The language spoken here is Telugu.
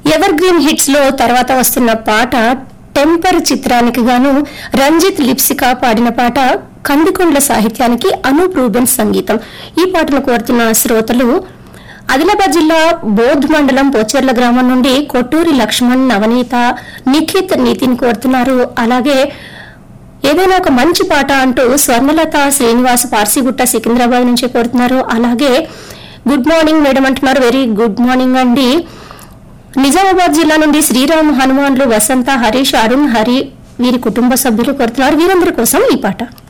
ఎవర్ గ్రీన్ హిట్స్ లో తర్వాత వస్తున్న పాట టెంపర్ చిత్రానికి గాను రంజిత్ లిప్సికా పాడిన పాట కందికొండ్ల సాహిత్యానికి అనూప్ రూబెన్ సంగీతం ఈ పాటను కోరుతున్న శ్రోతలు ఆదిలాబాద్ జిల్లా బోధ్ మండలం పోచెర్ల గ్రామం నుండి కొట్టూరి లక్ష్మణ్ నవనీత నిఖిత్ నితిన్ కోరుతున్నారు అలాగే ఏదైనా ఒక మంచి పాట అంటూ స్వర్ణలత శ్రీనివాస్ పార్సిగుట్ట సికింద్రాబాద్ నుంచి కోరుతున్నారు అలాగే గుడ్ మార్నింగ్ మేడం అంటున్నారు వెరీ గుడ్ మార్నింగ్ అండి నిజామాబాద్ జిల్లా నుండి శ్రీరామ్ హనుమాన్లు వసంత హరీష్ అరుణ్ హరి వీరి కుటుంబ సభ్యులు కోరుతున్నారు వీరందరి కోసం ఈ పాట